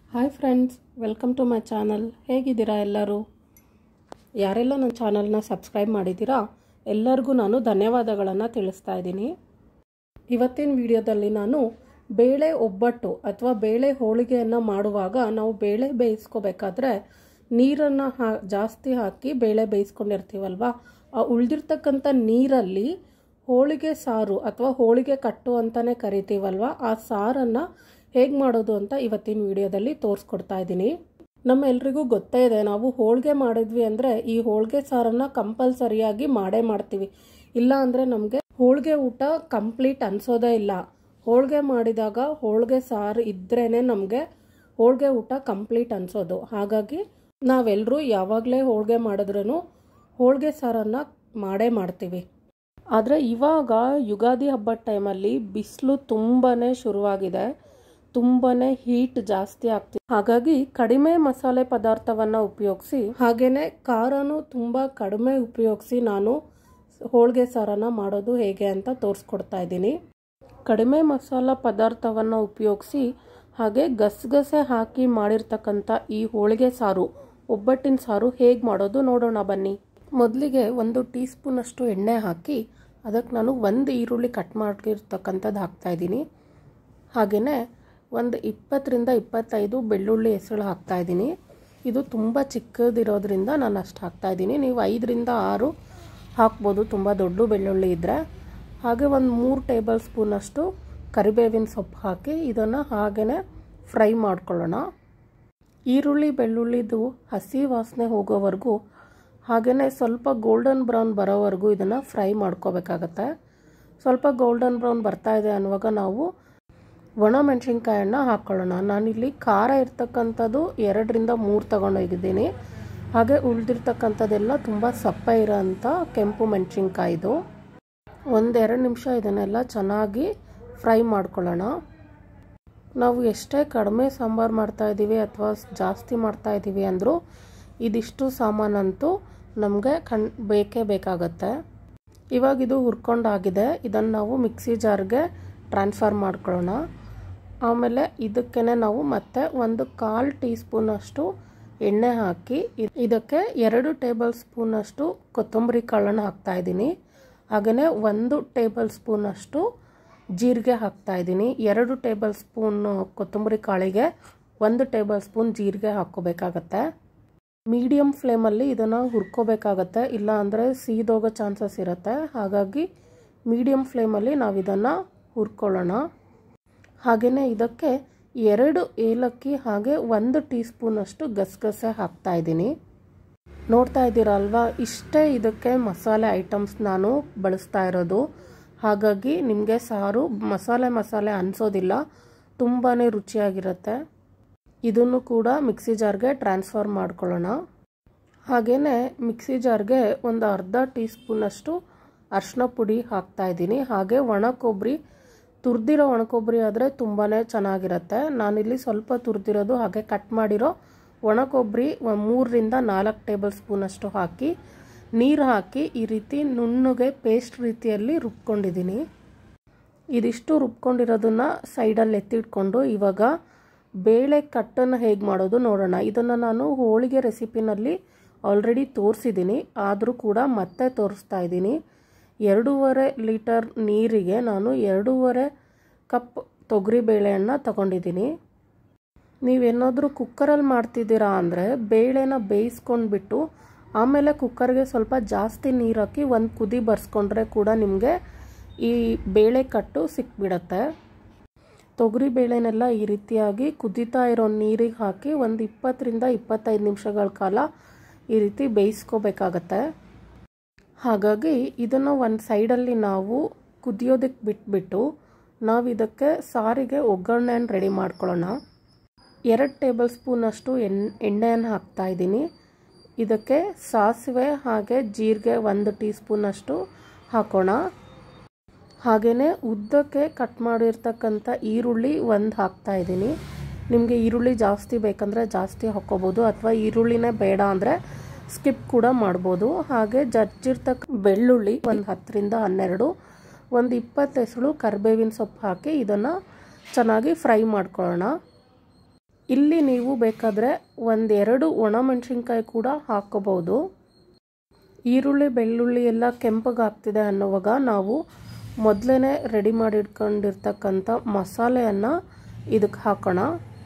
hi friends welcome to my channel ಹೇಗಿದ್ದೀರಾ ಎಲ್ಲರೂ ಯಾರೆಲ್ಲ ನನ್ನ ಚಾನಲ್ನ ಸಬ್ಸ್ಕ್ರೈಬ್ ಮಾಡಿದ್ದೀರಾ ಎಲ್ಲರಿಗೂ ನಾನು ಧನ್ಯವಾದಗಳನ್ನು ತಿಳಿಸ್ತಾ ಇದ್ದೀನಿ ಇವತ್ತಿನ ವಿಡಿಯೋದಲ್ಲಿ ನಾನು ಬೇಳೆ ಒಬ್ಬಟ್ಟು ಅಥವಾ ಬೇಳೆ ಹೋಳಿಗೆಯನ್ನು ಮಾಡುವಾಗ ನಾವು ಬೇಳೆ ಬೇಯಿಸ್ಕೋಬೇಕಾದ್ರೆ ನೀರನ್ನು ಹಾ ಜಾಸ್ತಿ ಹಾಕಿ ಬೇಳೆ ಬೇಯಿಸ್ಕೊಂಡಿರ್ತೀವಲ್ವ ಆ ಉಳಿದಿರ್ತಕ್ಕಂಥ ನೀರಲ್ಲಿ ಹೋಳಿಗೆ ಸಾರು ಅಥವಾ ಹೋಳಿಗೆ ಕಟ್ಟು ಅಂತಲೇ ಕರಿತೀವಲ್ವ ಆ ಸಾರನ್ನು ಹೇಗೆ ಮಾಡೋದು ಅಂತ ಇವತ್ತಿನ ವಿಡಿಯೋದಲ್ಲಿ ತೋರಿಸ್ಕೊಡ್ತಾ ಇದ್ದೀನಿ ನಮ್ಮೆಲ್ರಿಗೂ ಗೊತ್ತೇ ಇದೆ ನಾವು ಹೋಳಿಗೆ ಮಾಡಿದ್ವಿ ಅಂದರೆ ಈ ಹೋಳಿಗೆ ಸಾರನ್ನು ಕಂಪಲ್ಸರಿಯಾಗಿ ಮಾಡೇ ಮಾಡ್ತೀವಿ ಇಲ್ಲ ಅಂದರೆ ನಮಗೆ ಹೋಳಿಗೆ ಊಟ ಕಂಪ್ಲೀಟ್ ಅನ್ಸೋದೇ ಇಲ್ಲ ಹೋಳಿಗೆ ಮಾಡಿದಾಗ ಹೋಳಿಗೆ ಸಾರು ಇದ್ರೇ ನಮಗೆ ಹೋಳಿಗೆ ಊಟ ಕಂಪ್ಲೀಟ್ ಅನ್ಸೋದು ಹಾಗಾಗಿ ನಾವೆಲ್ಲರೂ ಯಾವಾಗಲೇ ಹೋಳಿಗೆ ಮಾಡಿದ್ರೂ ಹೋಳಿಗೆ ಸಾರನ್ನು ಮಾಡೇ ಮಾಡ್ತೀವಿ ಆದರೆ ಇವಾಗ ಯುಗಾದಿ ಹಬ್ಬದ ಟೈಮಲ್ಲಿ ಬಿಸಿಲು ತುಂಬಾ ಶುರುವಾಗಿದೆ ತುಂಬಾ ಹೀಟ್ ಜಾಸ್ತಿ ಆಗ್ತಿದೆ ಹಾಗಾಗಿ ಕಡಿಮೆ ಮಸಾಲೆ ಪದಾರ್ಥವನ್ನು ಉಪಯೋಗಿಸಿ ಹಾಗೆಯೇ ಖಾರನೂ ತುಂಬ ಕಡಿಮೆ ಉಪಯೋಗಿಸಿ ನಾನು ಹೋಳಿಗೆ ಸಾರನ್ನು ಮಾಡೋದು ಹೇಗೆ ಅಂತ ತೋರಿಸ್ಕೊಡ್ತಾ ಇದ್ದೀನಿ ಕಡಿಮೆ ಮಸಾಲ ಪದಾರ್ಥವನ್ನು ಉಪಯೋಗಿಸಿ ಹಾಗೆ ಗಸಗಸೆ ಹಾಕಿ ಮಾಡಿರ್ತಕ್ಕಂಥ ಈ ಹೋಳಿಗೆ ಸಾರು ಒಬ್ಬಟ್ಟಿನ ಸಾರು ಹೇಗೆ ಮಾಡೋದು ನೋಡೋಣ ಬನ್ನಿ ಮೊದಲಿಗೆ ಒಂದು ಟೀ ಸ್ಪೂನಷ್ಟು ಎಣ್ಣೆ ಹಾಕಿ ಅದಕ್ಕೆ ನಾನು ಒಂದು ಈರುಳ್ಳಿ ಕಟ್ ಮಾಡಿರ್ತಕ್ಕಂಥದ್ದು ಹಾಕ್ತಾಯಿದ್ದೀನಿ ಹಾಗೆಯೇ ಒಂದು ಇಪ್ಪತ್ತರಿಂದ ಇಪ್ಪತ್ತೈದು ಬೆಳ್ಳುಳ್ಳಿ ಹೆಸರು ಹಾಕ್ತಾಯಿದ್ದೀನಿ ಇದು ತುಂಬ ಚಿಕ್ಕದಿರೋದ್ರಿಂದ ನಾನು ಅಷ್ಟು ಹಾಕ್ತಾಯಿದ್ದೀನಿ ನೀವು ಐದರಿಂದ ಆರು ಹಾಕ್ಬೋದು ತುಂಬ ದೊಡ್ಡ ಬೆಳ್ಳುಳ್ಳಿ ಇದ್ದರೆ ಹಾಗೆ ಒಂದು ಮೂರು ಟೇಬಲ್ ಸ್ಪೂನಷ್ಟು ಕರಿಬೇವಿನ ಸೊಪ್ಪು ಹಾಕಿ ಇದನ್ನು ಹಾಗೇ ಫ್ರೈ ಮಾಡ್ಕೊಳ್ಳೋಣ ಈರುಳ್ಳಿ ಬೆಳ್ಳುಳ್ಳಿದು ಹಸಿ ವಾಸನೆ ಹೋಗೋವರೆಗೂ ಹಾಗೆಯೇ ಸ್ವಲ್ಪ ಗೋಲ್ಡನ್ ಬ್ರೌನ್ ಬರೋವರೆಗೂ ಇದನ್ನು ಫ್ರೈ ಮಾಡ್ಕೋಬೇಕಾಗತ್ತೆ ಸ್ವಲ್ಪ ಗೋಲ್ಡನ್ ಬ್ರೌನ್ ಬರ್ತಾ ಇದೆ ಅನ್ನುವಾಗ ನಾವು ಒಣ ಮೆಣಸಿನ್ಕಾಯನ್ನು ಹಾಕ್ಕೊಳ್ಳೋಣ ನಾನಿಲ್ಲಿ ಖಾರ ಇರ್ತಕ್ಕಂಥದ್ದು ಎರಡರಿಂದ ಮೂರು ತಗೊಂಡೋಗಿದ್ದೀನಿ ಹಾಗೆ ಉಳಿದಿರ್ತಕ್ಕಂಥದ್ದೆಲ್ಲ ತುಂಬ ಸಪ್ಪ ಇರೋಂಥ ಕೆಂಪು ಮೆಣಸಿನ್ಕಾಯಿದು ಒಂದೆರಡು ನಿಮಿಷ ಇದನ್ನೆಲ್ಲ ಚೆನ್ನಾಗಿ ಫ್ರೈ ಮಾಡ್ಕೊಳ್ಳೋಣ ನಾವು ಎಷ್ಟೇ ಕಡಿಮೆ ಸಾಂಬಾರು ಮಾಡ್ತಾಯಿದ್ದೀವಿ ಅಥವಾ ಜಾಸ್ತಿ ಮಾಡ್ತಾಯಿದ್ದೀವಿ ಅಂದರೂ ಇದಿಷ್ಟು ಸಾಮಾನಂತೂ ನಮಗೆ ಕಣ್ ಬೇಕೇ ಬೇಕಾಗತ್ತೆ ಇವಾಗ ಇದು ಹುರ್ಕೊಂಡಾಗಿದೆ ಇದನ್ನು ನಾವು ಮಿಕ್ಸಿ ಜಾರ್ಗೆ ಟ್ರಾನ್ಸ್ಫರ್ ಮಾಡ್ಕೊಳ್ಳೋಣ ಆಮೇಲೆ ಇದಕ್ಕೇ ನಾವು ಮತ್ತೆ ಒಂದು ಕಾಲು ಟೀ ಸ್ಪೂನಷ್ಟು ಎಣ್ಣೆ ಹಾಕಿ ಇದಕ್ಕೆ ಎರಡು ಟೇಬಲ್ ಸ್ಪೂನಷ್ಟು ಕೊತ್ತಂಬರಿ ಕಾಳನ್ನು ಹಾಕ್ತಾಯಿದ್ದೀನಿ ಹಾಗೆಯೇ ಒಂದು ಟೇಬಲ್ ಸ್ಪೂನಷ್ಟು ಜೀರಿಗೆ ಹಾಕ್ತಾಯಿದ್ದೀನಿ ಎರಡು ಟೇಬಲ್ ಸ್ಪೂನ್ ಕೊತ್ತಂಬರಿ ಕಾಳಿಗೆ ಒಂದು ಟೇಬಲ್ ಸ್ಪೂನ್ ಜೀರಿಗೆ ಹಾಕ್ಕೋಬೇಕಾಗತ್ತೆ ಮೀಡಿಯಮ್ ಫ್ಲೇಮಲ್ಲಿ ಇದನ್ನು ಹುರ್ಕೋಬೇಕಾಗತ್ತೆ ಇಲ್ಲ ಅಂದರೆ ಸೀದೋಗೋ ಚಾನ್ಸಸ್ ಇರುತ್ತೆ ಹಾಗಾಗಿ ಮೀಡಿಯಮ್ ಫ್ಲೇಮಲ್ಲಿ ನಾವು ಇದನ್ನು ಹುರ್ಕೊಳ್ಳೋಣ ಹಾಗೆಯೇ ಇದಕ್ಕೆ ಎರಡು ಏಲಕ್ಕಿ ಹಾಗೆ ಒಂದು ಟೀ ಸ್ಪೂನಷ್ಟು ಗಸಗಸೆ ಹಾಕ್ತಾಯಿದ್ದೀನಿ ನೋಡ್ತಾ ಇದ್ದೀರಲ್ವಾ ಇಷ್ಟೇ ಇದಕ್ಕೆ ಮಸಾಲೆ ಐಟಮ್ಸ್ ನಾನು ಬಳಸ್ತಾ ಇರೋದು ಹಾಗಾಗಿ ನಿಮಗೆ ಸಾರು ಮಸಾಲೆ ಮಸಾಲೆ ಅನಿಸೋದಿಲ್ಲ ತುಂಬಾ ರುಚಿಯಾಗಿರುತ್ತೆ ಇದನ್ನು ಕೂಡ ಮಿಕ್ಸಿ ಜಾರ್ಗೆ ಟ್ರಾನ್ಸ್ಫರ್ ಮಾಡ್ಕೊಳ್ಳೋಣ ಹಾಗೆಯೇ ಮಿಕ್ಸಿ ಜಾರ್ಗೆ ಒಂದು ಅರ್ಧ ಟೀ ಸ್ಪೂನಷ್ಟು ಅರ್ಶಿನ ಪುಡಿ ಹಾಕ್ತಾಯಿದ್ದೀನಿ ಹಾಗೆ ಒಣ ಕೊಬ್ಬರಿ ತುರಿದಿರೋ ಒಣ ಕೊಬ್ಬರಿ ಆದರೆ ತುಂಬಾ ಚೆನ್ನಾಗಿರುತ್ತೆ ನಾನಿಲ್ಲಿ ಸ್ವಲ್ಪ ತುರಿದಿರೋದು ಹಾಗೆ ಕಟ್ ಮಾಡಿರೋ ಒಣ ಕೊಬ್ಬರಿ ಮೂರರಿಂದ ನಾಲ್ಕು ಟೇಬಲ್ ಸ್ಪೂನಷ್ಟು ಹಾಕಿ ನೀರು ಹಾಕಿ ಈ ರೀತಿ ನುಣ್ಣಗೆ ಪೇಸ್ಟ್ ರೀತಿಯಲ್ಲಿ ರುಬ್ಕೊಂಡಿದ್ದೀನಿ ಇದಿಷ್ಟು ರುಬ್ಕೊಂಡಿರೋದನ್ನು ಸೈಡಲ್ಲಿ ಎತ್ತಿಟ್ಕೊಂಡು ಇವಾಗ ಬೇಳೆ ಕಟ್ಟನ್ನು ಹೇಗೆ ಮಾಡೋದು ನೋಡೋಣ ಇದನ್ನು ನಾನು ಹೋಳಿಗೆ ರೆಸಿಪಿನಲ್ಲಿ ಆಲ್ರೆಡಿ ತೋರಿಸಿದ್ದೀನಿ ಆದರೂ ಕೂಡ ಮತ್ತೆ ತೋರಿಸ್ತಾ ಇದ್ದೀನಿ ಎರಡೂವರೆ ಲೀಟರ್ ನೀರಿಗೆ ನಾನು ಎರಡೂವರೆ ಕಪ್ ತೊಗರಿಬೇಳೆಯನ್ನು ತಗೊಂಡಿದ್ದೀನಿ ನೀವೇನಾದರೂ ಕುಕ್ಕರಲ್ಲಿ ಮಾಡ್ತಿದ್ದೀರಾ ಅಂದರೆ ಬೇಳೆನ ಬೇಯಿಸ್ಕೊಂಡ್ಬಿಟ್ಟು ಆಮೇಲೆ ಕುಕ್ಕರ್ಗೆ ಸ್ವಲ್ಪ ಜಾಸ್ತಿ ನೀರು ಹಾಕಿ ಒಂದು ಕುದಿ ಬರ್ಸ್ಕೊಂಡ್ರೆ ಕೂಡ ನಿಮಗೆ ಈ ಬೇಳೆ ಕಟ್ಟು ಸಿಕ್ಬಿಡತ್ತೆ ತೊಗರಿ ಬೇಳೆನೆಲ್ಲ ಈ ರೀತಿಯಾಗಿ ಕುದೀತಾ ಇರೋ ನೀರಿಗೆ ಹಾಕಿ ಒಂದು ಇಪ್ಪತ್ತರಿಂದ ಇಪ್ಪತ್ತೈದು ನಿಮಿಷಗಳ ಕಾಲ ಈ ರೀತಿ ಬೇಯಿಸ್ಕೋಬೇಕಾಗತ್ತೆ ಹಾಗಾಗಿ ಇದನ್ನು ಒಂದು ಸೈಡಲ್ಲಿ ನಾವು ಕುದಿಯೋದಕ್ಕೆ ಬಿಟ್ಬಿಟ್ಟು ನಾವು ಇದಕ್ಕೆ ಸಾರಿಗೆ ಒಗ್ಗರಣೆಯನ್ನು ರೆಡಿ ಮಾಡ್ಕೊಳ್ಳೋಣ ಎರಡು ಟೇಬಲ್ ಸ್ಪೂನಷ್ಟು ಎಣ್ ಎಣ್ಣೆಯನ್ನು ಹಾಕ್ತಾಯಿದ್ದೀನಿ ಇದಕ್ಕೆ ಸಾಸಿವೆ ಹಾಗೆ ಜೀರಿಗೆ ಒಂದು ಟೀ ಸ್ಪೂನಷ್ಟು ಹಾಕೋಣ ಹಾಗೆಯೇ ಉದ್ದಕ್ಕೆ ಕಟ್ ಮಾಡಿರ್ತಕ್ಕಂಥ ಈರುಳ್ಳಿ ಒಂದು ಹಾಕ್ತಾಯಿದ್ದೀನಿ ನಿಮಗೆ ಈರುಳ್ಳಿ ಜಾಸ್ತಿ ಬೇಕಂದರೆ ಜಾಸ್ತಿ ಹಾಕ್ಕೋಬೋದು ಅಥವಾ ಈರುಳ್ಳಿನೇ ಬೇಡ ಅಂದರೆ ಸ್ಕಿಪ್ ಕೂಡ ಮಾಡ್ಬೋದು ಹಾಗೆ ಜಜ್ಜಿರ್ತಕ್ಕ ಬೆಳ್ಳುಳ್ಳಿ ಒಂದು ಹತ್ತರಿಂದ ಹನ್ನೆರಡು ಒಂದು ಇಪ್ಪತ್ತು ಹೆಸಳು ಕರಿಬೇವಿನ ಸೊಪ್ಪು ಹಾಕಿ ಇದನ್ನು ಚೆನ್ನಾಗಿ ಫ್ರೈ ಮಾಡ್ಕೊಳ್ಳೋಣ ಇಲ್ಲಿ ನೀವು ಬೇಕಾದರೆ ಒಂದೆರಡು ಒಣಮೆಣಸಿನ್ಕಾಯಿ ಕೂಡ ಹಾಕ್ಕೋಬೋದು ಈರುಳ್ಳಿ ಬೆಳ್ಳುಳ್ಳಿ ಎಲ್ಲ ಕೆಂಪಗಾಗ್ತಿದೆ ಅನ್ನೋವಾಗ ನಾವು ಮೊದಲೇ ರೆಡಿ ಮಾಡಿಟ್ಕೊಂಡಿರ್ತಕ್ಕಂಥ ಮಸಾಲೆಯನ್ನು ಇದಕ್ಕೆ ಹಾಕೋಣ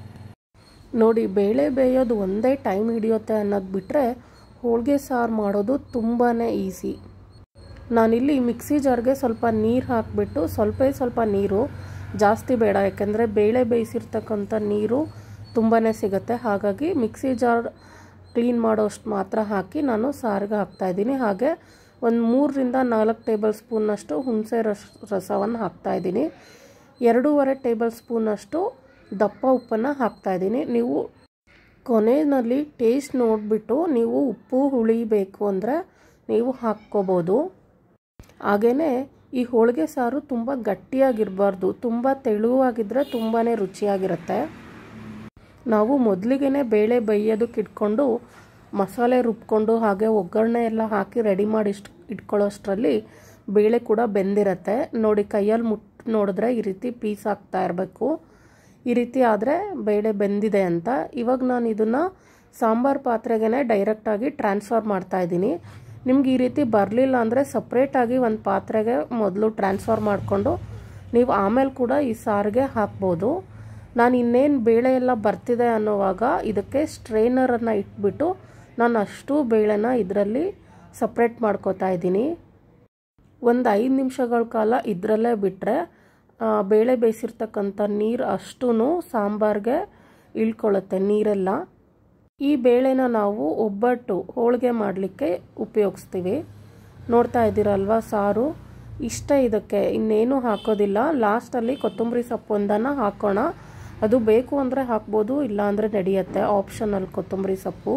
ನೋಡಿ ಬೇಳೆ ಬೇಯೋದು ಒಂದೇ ಟೈಮ್ ಹಿಡಿಯುತ್ತೆ ಅನ್ನೋದು ಬಿಟ್ಟರೆ ಹೋಳಿಗೆ ಸಾರು ಮಾಡೋದು ತುಂಬಾ ಈಸಿ ನಾನಿಲ್ಲಿ ಮಿಕ್ಸಿ ಜಾರ್ಗೆ ಸ್ವಲ್ಪ ನೀರು ಹಾಕಿಬಿಟ್ಟು ಸ್ವಲ್ಪ ಸ್ವಲ್ಪ ನೀರು ಜಾಸ್ತಿ ಬೇಡ ಯಾಕೆಂದರೆ ಬೇಳೆ ಬೇಯಿಸಿರ್ತಕ್ಕಂಥ ನೀರು ತುಂಬಾ ಸಿಗುತ್ತೆ ಹಾಗಾಗಿ ಮಿಕ್ಸಿ ಜಾರ್ ಕ್ಲೀನ್ ಮಾಡೋಷ್ಟು ಮಾತ್ರ ಹಾಕಿ ನಾನು ಸಾರಿಗೆ ಹಾಕ್ತಾಯಿದ್ದೀನಿ ಹಾಗೆ ಒಂದು ಮೂರರಿಂದ ನಾಲ್ಕು ಟೇಬಲ್ ಸ್ಪೂನ್ನಷ್ಟು ಹುಣಸೆ ರಸ ರಸವನ್ನು ಹಾಕ್ತಾಯಿದ್ದೀನಿ ಎರಡೂವರೆ ಟೇಬಲ್ ಸ್ಪೂನಷ್ಟು ದಪ್ಪ ಉಪ್ಪನ್ನು ಹಾಕ್ತಾಯಿದ್ದೀನಿ ನೀವು ಕೊನೆಯಲ್ಲಿ ಟೇಸ್ಟ್ ನೋಡಿಬಿಟ್ಟು ನೀವು ಉಪ್ಪು ಹುಳಿ ಬೇಕು ಅಂದರೆ ನೀವು ಹಾಕ್ಕೋಬೋದು ಹಾಗೆಯೇ ಈ ಹೋಳಿಗೆ ಸಾರು ತುಂಬ ಗಟ್ಟಿಯಾಗಿರಬಾರ್ದು ತುಂಬ ತೆಳುವಾಗಿದ್ದರೆ ತುಂಬಾ ರುಚಿಯಾಗಿರುತ್ತೆ ನಾವು ಮೊದಲಿಗೆ ಬೇಳೆ ಬೇಯೋದಕ್ಕೆ ಇಟ್ಕೊಂಡು ಮಸಾಲೆ ರುಬ್ಕೊಂಡು ಹಾಗೆ ಒಗ್ಗರಣೆ ಎಲ್ಲ ಹಾಕಿ ರೆಡಿ ಮಾಡಿ ಇಷ್ಟು ಇಟ್ಕೊಳ್ಳೋಷ್ಟರಲ್ಲಿ ಬೇಳೆ ಕೂಡ ಬೆಂದಿರತ್ತೆ ನೋಡಿ ಕೈಯಲ್ಲಿ ಮುಟ್ಟು ನೋಡಿದ್ರೆ ಈ ರೀತಿ ಪೀಸ್ ಹಾಕ್ತಾ ಇರಬೇಕು ಈ ರೀತಿ ಆದರೆ ಬೇಳೆ ಬೆಂದಿದೆ ಅಂತ ಇವಾಗ ನಾನು ಇದನ್ನು ಸಾಂಬಾರು ಪಾತ್ರೆಗೆ ಡೈರೆಕ್ಟಾಗಿ ಟ್ರಾನ್ಸ್ಫರ್ ಮಾಡ್ತಾ ಇದ್ದೀನಿ ನಿಮ್ಗೆ ಈ ರೀತಿ ಬರಲಿಲ್ಲ ಅಂದರೆ ಸಪ್ರೇಟಾಗಿ ಒಂದು ಪಾತ್ರೆಗೆ ಮೊದಲು ಟ್ರಾನ್ಸ್ಫರ್ ಮಾಡಿಕೊಂಡು ನೀವು ಆಮೇಲೆ ಕೂಡ ಈ ಸಾರಿಗೆ ಹಾಕ್ಬೋದು ನಾನು ಇನ್ನೇನು ಬೇಳೆ ಎಲ್ಲ ಬರ್ತಿದೆ ಅನ್ನೋವಾಗ ಇದಕ್ಕೆ ಸ್ಟ್ರೈನರನ್ನು ಇಟ್ಬಿಟ್ಟು ನಾನು ಅಷ್ಟು ಬೇಳೆನ ಇದರಲ್ಲಿ ಸಪ್ರೇಟ್ ಮಾಡ್ಕೋತಾ ಇದ್ದೀನಿ ಒಂದು ಐದು ನಿಮಿಷಗಳ ಕಾಲ ಇದರಲ್ಲೇ ಬಿಟ್ಟರೆ ಬೇಳೆ ಬೇಯಿಸಿರ್ತಕ್ಕಂಥ ನೀರು ಅಷ್ಟೂ ಸಾಂಬಾರಿಗೆ ಇಳ್ಕೊಳ್ಳುತ್ತೆ ನೀರೆಲ್ಲ ಈ ಬೇಳೆನ ನಾವು ಒಬ್ಬಟ್ಟು ಹೋಳಿಗೆ ಮಾಡಲಿಕ್ಕೆ ಉಪಯೋಗಿಸ್ತೀವಿ ನೋಡ್ತಾ ಇದ್ದೀರಲ್ವ ಸಾರು ಇಷ್ಟ ಇದಕ್ಕೆ ಇನ್ನೇನು ಹಾಕೋದಿಲ್ಲ ಲಾಸ್ಟಲ್ಲಿ ಕೊತ್ತಂಬರಿ ಸೊಪ್ಪೊಂದನ್ನು ಹಾಕೋಣ ಅದು ಬೇಕು ಅಂದರೆ ಹಾಕ್ಬೋದು ಇಲ್ಲ ಅಂದರೆ ನಡೆಯುತ್ತೆ ಆಪ್ಷನಲ್ ಕೊತ್ತಂಬರಿ ಸೊಪ್ಪು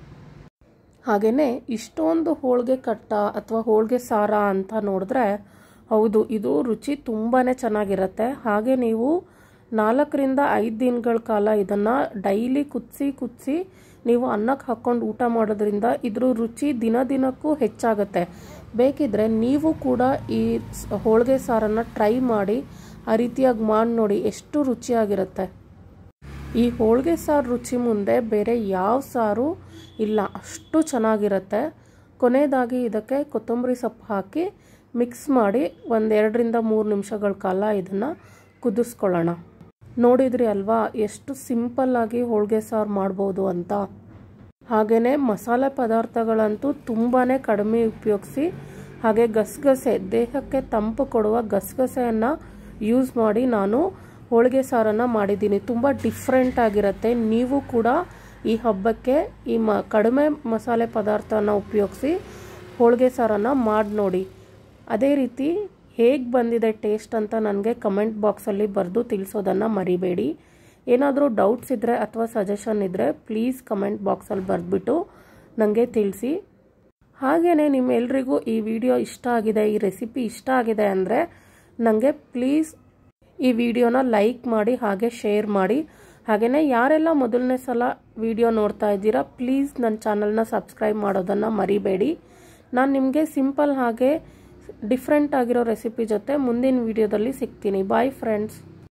ಹಾಗೆಯೇ ಇಷ್ಟೊಂದು ಹೋಳಿಗೆ ಕಟ್ಟ ಅಥವಾ ಹೋಳಿಗೆ ಸಾರ ಅಂತ ನೋಡಿದ್ರೆ ಹೌದು ಇದು ರುಚಿ ತುಂಬಾ ಚೆನ್ನಾಗಿರುತ್ತೆ ಹಾಗೆ ನೀವು ನಾಲ್ಕರಿಂದ ಐದು ದಿನಗಳ ಕಾಲ ಇದನ್ನು ಡೈಲಿ ಕುದಿಸಿ ಕುದಿಸಿ ನೀವು ಅನ್ನಕ್ಕೆ ಹಾಕ್ಕೊಂಡು ಊಟ ಮಾಡೋದ್ರಿಂದ ಇದ್ರ ರುಚಿ ದಿನ ದಿನಕ್ಕೂ ಹೆಚ್ಚಾಗುತ್ತೆ ಬೇಕಿದ್ರೆ ನೀವು ಕೂಡ ಈ ಹೋಳಿಗೆ ಸಾರನ್ನು ಟ್ರೈ ಮಾಡಿ ಆ ರೀತಿಯಾಗಿ ಮಾಡಿ ನೋಡಿ ಎಷ್ಟು ರುಚಿಯಾಗಿರುತ್ತೆ ಈ ಹೋಳಿಗೆ ಸಾರು ರುಚಿ ಮುಂದೆ ಬೇರೆ ಯಾವ ಸಾರು ಇಲ್ಲ ಅಷ್ಟು ಚೆನ್ನಾಗಿರುತ್ತೆ ಕೊನೆಯದಾಗಿ ಇದಕ್ಕೆ ಕೊತ್ತಂಬರಿ ಸೊಪ್ಪು ಹಾಕಿ ಮಿಕ್ಸ್ ಮಾಡಿ ಒಂದೆರಡರಿಂದ ಮೂರು ನಿಮಿಷಗಳ ಕಾಲ ಇದನ್ನು ಕುದಿಸ್ಕೊಳ್ಳೋಣ ನೋಡಿದ್ರಿ ಅಲ್ವಾ ಎಷ್ಟು ಸಿಂಪಲ್ಲಾಗಿ ಹೋಳಿಗೆ ಸಾರು ಮಾಡ್ಬೋದು ಅಂತ ಹಾಗೆಯೇ ಮಸಾಲೆ ಪದಾರ್ಥಗಳಂತೂ ತುಂಬಾ ಕಡಿಮೆ ಉಪಯೋಗಿಸಿ ಹಾಗೆ ಗಸಗಸೆ ದೇಹಕ್ಕೆ ತಂಪು ಕೊಡುವ ಗಸಗಸೆಯನ್ನು ಯೂಸ್ ಮಾಡಿ ನಾನು ಹೋಳಿಗೆ ಸಾರನ್ನು ಮಾಡಿದ್ದೀನಿ ತುಂಬ ಡಿಫ್ರೆಂಟ್ ಆಗಿರುತ್ತೆ ನೀವು ಕೂಡ ಈ ಹಬ್ಬಕ್ಕೆ ಈ ಮ ಕಡಿಮೆ ಮಸಾಲೆ ಪದಾರ್ಥನ ಉಪಯೋಗಿಸಿ ಹೋಳಿಗೆ ಸಾರನ್ನು ಮಾಡಿ ನೋಡಿ ಅದೇ ರೀತಿ ಹೇಗೆ ಬಂದಿದೆ ಟೇಸ್ಟ್ ಅಂತ ನನಗೆ ಕಮೆಂಟ್ ಬಾಕ್ಸಲ್ಲಿ ಬರೆದು ತಿಳಿಸೋದನ್ನು ಮರಿಬೇಡಿ ಏನಾದರೂ ಡೌಟ್ಸ್ ಇದ್ದರೆ ಅಥವಾ ಸಜೆಷನ್ ಇದ್ದರೆ ಪ್ಲೀಸ್ ಕಮೆಂಟ್ ಬಾಕ್ಸಲ್ಲಿ ಬರೆದ್ಬಿಟ್ಟು ನನಗೆ ತಿಳಿಸಿ ಹಾಗೆಯೇ ನಿಮ್ಮೆಲ್ರಿಗೂ ಈ ವಿಡಿಯೋ ಇಷ್ಟ ಆಗಿದೆ ಈ ರೆಸಿಪಿ ಇಷ್ಟ ಆಗಿದೆ ಅಂದರೆ ನನಗೆ ಪ್ಲೀಸ್ ಈ ವಿಡಿಯೋನ ಲೈಕ್ ಮಾಡಿ ಹಾಗೆ ಶೇರ್ ಮಾಡಿ ಹಾಗೆಯೇ ಯಾರೆಲ್ಲ ಮೊದಲನೇ ಸಲ ವಿಡಿಯೋ ನೋಡ್ತಾ ಇದ್ದೀರಾ ಪ್ಲೀಸ್ ನನ್ನ ಚಾನಲ್ನ ಸಬ್ಸ್ಕ್ರೈಬ್ ಮಾಡೋದನ್ನು ಮರಿಬೇಡಿ ನಾನು ನಿಮಗೆ ಸಿಂಪಲ್ ಹಾಗೆ ಡಿಫ್ರೆಂಟ್ ಆಗಿರೋ ರೆಸಿಪಿ ಜೊತೆ ಮುಂದಿನ ವಿಡಿಯೋದಲ್ಲಿ ಸಿಗ್ತೀನಿ ಬಾಯ್ ಫ್ರೆಂಡ್ಸ್